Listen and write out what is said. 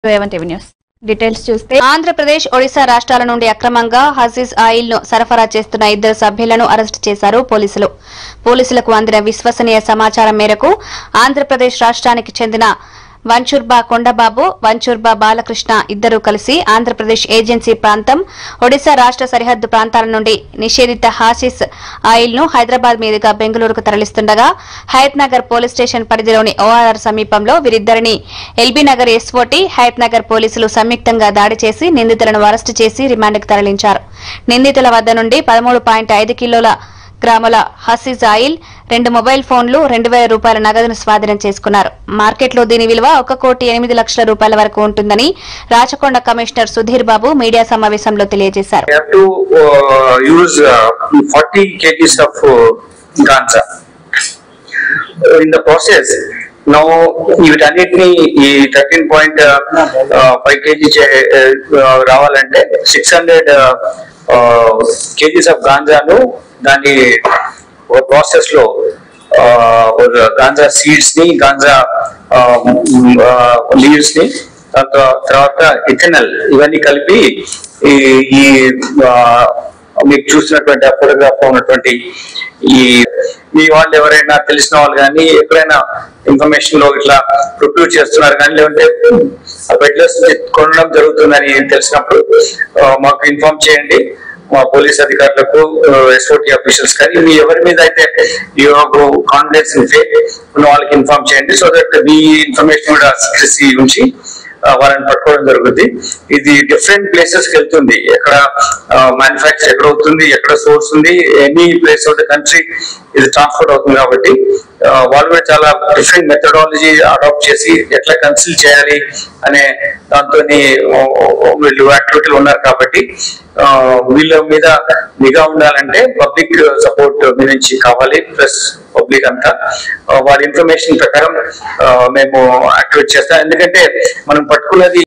Revanth TV news details చూస్తే ఆంధ్రప్రదేశ్ ఒడిశా రాష్ట్రాల నుండి అక్రమంగా హజీజ్ ఆయిల్ ను సరఫరా చేస్తున్న ఇద్దరు సభ్యులను అరెస్టు చేశారు పోలీసులు పోలీసులకు అందిన విశ్వసనీయ సమాచారం మేరకు ఆంధ్రప్రదేశ్ రాష్ట్రానికి చెందిన వంచూర్బా కొండబాబు వంచూర్బా బాలకృష్ణ ఇద్దరూ కలిసి ఆంధ్రప్రదేశ్ ఏజెన్సీ ప్రాంతం ఒడిశా రాష్ట్ర సరిహద్దు ప్రాంతాల నుండి నిషేధిత హాసిస్ ఆయిల్ ను హైదరాబాద్ మీదుగా బెంగళూరుకు తరలిస్తుండగా హయత్ నగర్ పోలీస్ స్టేషన్ పరిధిలోని ఓఆర్ఆర్ సమీపంలో వీరిద్దరిని ఎల్బీ నగర్ ఎస్ఓటి హయత్ నగర్ పోలీసులు సంయుక్తంగా దాడి చేసి నిందితులను అరెస్టు చేసి రిమాండ్కు తరలించారు నిందితుల వద్ద నుండి పదమూడు పాయింట్ ఐదు కిలోల గ్రాముల హసీజ్ ఆయిల్ రెండు మొబైల్ ఫోన్లు రెండు వేల రూపాయల నగదును స్వాధీనం చేసుకున్నారు మార్కెట్లో దీని విలువ ఒక కోటి ఎనిమిది లక్షల రూపాయల వరకు ఉంటుందని రాచకొండ కమిషనర్ సుధీర్ బాబు మీడియా సమావేశంలో తెలియజేశారు We have to uh, use uh, 40 kgs of uh, ganja. In the process, now వీటన్నిటిని ఈ థర్టీన్ పాయింట్ ఫైవ్ కేజీ రావాలంటే సిక్స్ హండ్రెడ్ కేజీస్ ఆఫ్ గాంజాను దాన్ని ఒక ప్రాసెస్ లో గాంజా సీడ్స్ ని గాంజా లీవ్స్ ని తర్వాత- తర్వాత ఇథెనల్ ఇవన్నీ కలిపి ఈ ఈ ఆ, మీకు చూసినటువంటి ఆ ఫోటోగ్రాఫ్ ఉన్నటువంటి ఈ మీ వాళ్ళు ఎవరైనా తెలిసిన వాళ్ళు కానీ ఎక్కడైనా ఇన్ఫర్మేషన్ లో ఇట్లా ప్రొక్యూర్ చేస్తున్నారు కానీ లేదంటే ఆ బెడ్లెస్ కొనడం జరుగుతుందని తెలిసినప్పుడు ఆ, మాకు ఇన్ఫార్మ్ చేయండి మా పోలీస్ అధికారులకు ఎస్ఓటి ఆఫీసర్స్ కానీ మీ ఎవరి మీద అయితే ఈ కాన్ఫిడెన్స్ ఉంటే ఉన్న వాళ్ళకి ఇన్ఫార్మ్ చేయండి సో దట్ మీ ఇన్ఫర్మేషన్ కూడా సీక్రెసీ ఉంచి ఆ, వాళ్ళని పట్టుకోవడం జరుగుతుంది ఇది డిఫరెంట్ ప్లేసెస్ కి వెళ్తుంది ఎక్కడ మ్యానుఫ్యాక్చర్ ఎక్కడ అవుతుంది ఎక్కడ సోర్స్ ఉంది any place of the country ఇది ట్రాన్స్పోర్ట్ అవుతుంది కాబట్టి ఆ, వాళ్ళు కూడా చాలా డిఫరెంట్ మెథడాలజీ అడాప్ట్ చేసి ఎట్లా కన్సిల్ చేయాలి అనే దాంతో వీళ్ళు యాక్టివిటీలు ఉన్నారు కాబట్టి ఆ, వీళ్ళ మీద నిఘా ఉండాలంటే పబ్లిక్ సపోర్ట్ మీ నుంచి కావాలి ప్లస్ పబ్లిక్ అంతా ఆ, వారి ఇన్ఫర్మేషన్ ప్రకారం ఆ, మేము యాక్టివేట్ చేస్తాం ఎందుకంటే మనం పట్టుకున్నది